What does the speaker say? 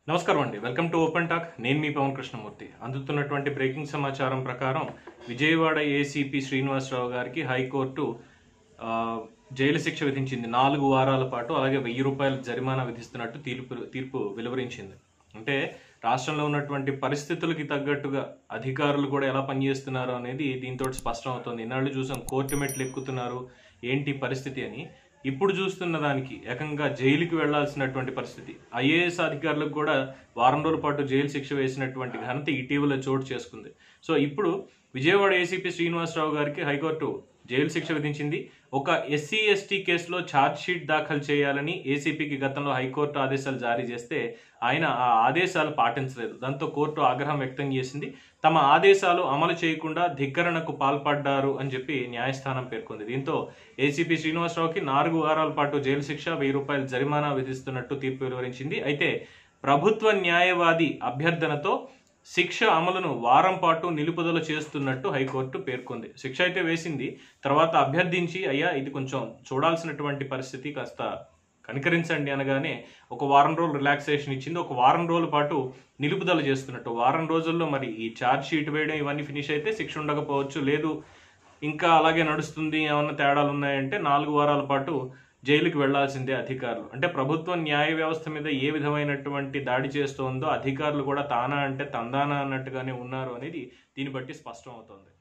నమస్కారం అండి welcome to open talk నేను మీ పవన్ కృష్ణమూర్తి అందుతున్నటువంటి బ్రేకింగ్ సమాచారం ప్రకారం విజయవాడ ఏసీపీ శ్రీనివాసరావు గారికి హైకోర్టు ఆ, జైలు శిక్ష విధించింది నాలుగు వారాల పాటు అలాగే వెయ్యి రూపాయల జరిమానా విధిస్తున్నట్టు తీర్పు తీర్పు వెలువరించింది అంటే రాష్ట్రంలో ఉన్నటువంటి పరిస్థితులకి తగ్గట్టుగా అధికారులు కూడా ఎలా పనిచేస్తున్నారు అనేది దీంతో స్పష్టం అవుతుంది ఇన్నాళ్ళు చూసాం కోర్టు మెట్లు ఎక్కుతున్నారు ఏంటి పరిస్థితి అని ఇప్పుడు చూస్తున్న దానికి ఏకంగా జైలుకి వెళ్లాల్సినటువంటి పరిస్థితి ఐఏఎస్ అధికారులకు కూడా వారం రోజుల పాటు జైలు శిక్ష వేసినటువంటి ఘనత ఇటీవల చోటు చేసుకుంది సో ఇప్పుడు విజయవాడ ఏసీపీ శ్రీనివాసరావు గారికి హైకోర్టు జైలు శిక్ష విధించింది ఒక ఎస్సీ ఎస్టీ కేసులో ఛార్జ్ షీట్ దాఖలు చేయాలని ఏసీపీకి గతంలో హైకోర్టు ఆదేశాలు జారీ చేస్తే ఆయన ఆ ఆదేశాలు పాటించలేదు దాంతో కోర్టు ఆగ్రహం వ్యక్తం చేసింది తమ ఆదేశాలు అమలు చేయకుండా ధిక్కరణకు పాల్పడ్డారు అని చెప్పి న్యాయస్థానం పేర్కొంది దీంతో ఏసీపీ శ్రీనివాసరావుకి నాలుగు వారాల పాటు జైలు శిక్ష వెయ్యి రూపాయల జరిమానా విధిస్తున్నట్టు తీర్పు వెలువరించింది అయితే ప్రభుత్వ న్యాయవాది అభ్యర్థనతో శిక్ష అమలును వారం పాటు నిలుపుదల చేస్తున్నట్టు హైకోర్టు పేర్కొంది శిక్ష అయితే వేసింది తర్వాత అభ్యర్థించి అయ్యా ఇది కొంచెం చూడాల్సినటువంటి పరిస్థితి కాస్త కనికరించండి అనగానే ఒక వారం రోజులు రిలాక్సేషన్ ఇచ్చింది ఒక వారం రోజుల పాటు నిలుపుదల చేస్తున్నట్టు వారం రోజుల్లో మరి ఈ ఛార్జ్ షీట్ వేయడం ఇవన్నీ ఫినిష్ అయితే శిక్ష ఉండకపోవచ్చు లేదు ఇంకా అలాగే నడుస్తుంది ఏమన్నా తేడాలు ఉన్నాయంటే నాలుగు వారాల పాటు జైలుకి వెళ్లాల్సిందే అధికారులు అంటే ప్రభుత్వ న్యాయ వ్యవస్థ మీద ఏ విధమైనటువంటి దాడి చేస్తోందో అధికారులు కూడా తానా అంటే తందానా అన్నట్టుగానే ఉన్నారు అనేది దీన్ని బట్టి స్పష్టం అవుతోంది